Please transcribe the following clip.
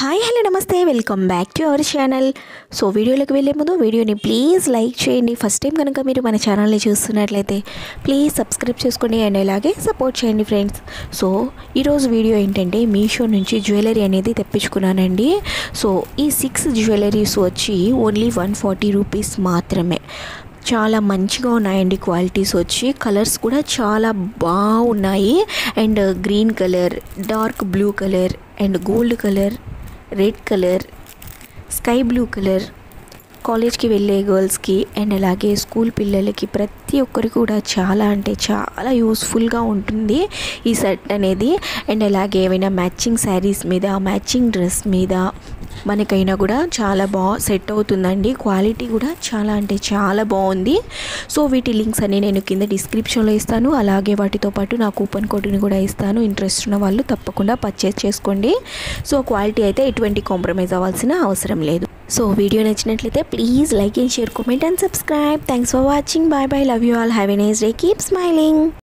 hi hello నమస్తే welcome back to our channel so వీడియోలోకి వెళ్ళే ముందు వీడియోని ప్లీజ్ లైక్ చేయండి ఫస్ట్ టైం కనుక మీరు మన ఛానల్ని చూస్తున్నట్లయితే ప్లీజ్ సబ్స్క్రైబ్ చేసుకోండి అండ్ అలాగే సపోర్ట్ చేయండి ఫ్రెండ్స్ సో ఈరోజు వీడియో ఏంటంటే మీషో నుంచి జ్యువెలరీ అనేది తెప్పించుకున్నానండి సో ఈ సిక్స్ జ్యువెలరీస్ వచ్చి ఓన్లీ వన్ ఫార్టీ రూపీస్ మాత్రమే చాలా మంచిగా ఉన్నాయండి క్వాలిటీస్ వచ్చి కలర్స్ కూడా చాలా బాగున్నాయి and green colour dark blue colour and gold colour red colour sky blue colour కాలేజ్కి వెళ్ళే గర్ల్స్కి అండ్ అలాగే స్కూల్ పిల్లలకి ప్రతి ఒక్కరికి కూడా చాలా అంటే చాలా యూస్ఫుల్గా ఉంటుంది ఈ సెట్ అనేది అండ్ అలాగే ఏమైనా మ్యాచింగ్ శారీస్ మీద మ్యాచింగ్ డ్రెస్ మీద మనకైనా కూడా చాలా బాగా సెట్ అవుతుందండి క్వాలిటీ కూడా చాలా అంటే చాలా బాగుంది సో వీటి లింక్స్ అన్ని నేను కింద డిస్క్రిప్షన్లో ఇస్తాను అలాగే వాటితో పాటు నా కూపన్ కోడ్ని కూడా ఇస్తాను ఇంట్రెస్ట్ ఉన్న వాళ్ళు తప్పకుండా పర్చేస్ చేసుకోండి సో క్వాలిటీ అయితే ఎటువంటి కాంప్రమైజ్ అవ్వాల్సిన అవసరం లేదు సో వీడియో నచ్చినట్లయితే please like and share comment and subscribe thanks for watching bye bye love you all have a nice day keep smiling